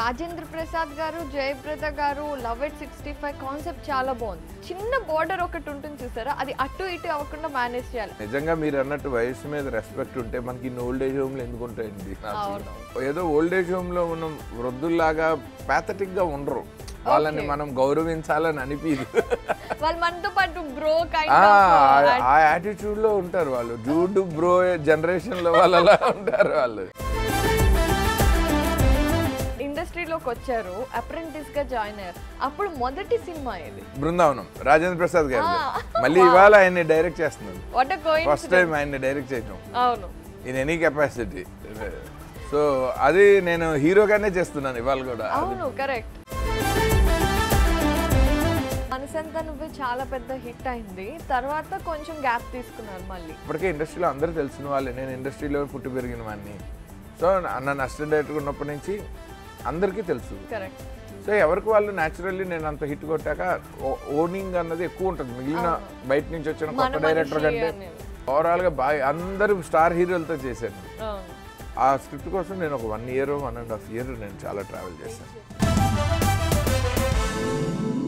Rajendra Prasad garu Jayaprada garu love at sixty five concept చాలా బాగుంది చిన్న బార్డర్ ఒకటి ఉంటుంది చూసారా అది అటు ఇటు అవ్వకుండా మేనేజ్ చేయాలి నిజంగా మీరు అన్నట్టు వయసు మీద రెస్పెక్ట్ ఉంటే మనకి ఇన్ని ఓల్డ్ ఏజ్ హోమ్లు ఎందుకు ఉంటాయండి అవును. ఏదో ఓల్డ్ ఏజ్ హోమ్ లో ఉన్న వృద్ధుల్లాగా ప్యాథటిక్ గా ఉండరు వాళ్ళని మనం గౌరవించాలని అనిపించదు వాళ్ళు మనతో పాటు బ్రో ఆ, కైండ్ ఆ యాటిట్యూడ్ లో ఉంటారు వాళ్ళు జూడ్ బ్రో జనరేషన్ లో వాళ్ళు అలా ఉంటారు వాళ్ళు ఇండస్ట్రీలోకి వచ్చారు అప్రెంటిస్ గా జాయిన్ అయ్యారు అప్పుడు మొదటి సినిమా ఇది బృందావనం రాజేంద్ర ప్రసాద్ గారు ఆ. మళ్ళీ ఇవాళ ఆయన్ని డైరెక్ట్ చేస్తున్నాడు వాట్ కోయిన్ ఫస్ట్ టైం ఆయన్ని డైరెక్ట్ చేయటం అవును ఇన్ ఎనీ కెపాసిటీ సో అది నేను హీరోగానే చేస్తున్నాను ఇవాళ కూడా అవును కరెక్ట్ మనసంతా నువ్వే చాలా పెద్ద హిట్ అయింది తర్వాత కొంచెం గ్యాప్ తీసుకున్నారు మళ్ళీ ఇప్పటికే ఇండస్ట్రీలో అందరూ తెలిసిన వాళ్ళే నేను ఇండస్ట్రీలో పుట్టి పెరిగిన వాడిని సో నన్ను అసిస్టెంట్ డైరెక్టర్ ఉన్నప్పటి నుంచి అందరికీ తెలుసు కరెక్ట్ సో ఎవరికి వాళ్ళు న్యాచురల్లీ నేను అంత హిట్ కొట్టాక ఓనింగ్ అన్నది ఎక్కువ ఉంటుంది మిగిలిన బయట నుంచి వచ్చిన కొత్త మన డైరెక్టర్ మనిషి కంటే అనేది. ఓవరాల్గా బాగా అందరూ స్టార్ హీరోలతో చేశాను అవును ఆ స్క్రిప్ట్ కోసం నేను ఒక one year one and half year నేను చాలా ట్రావెల్ చేశాను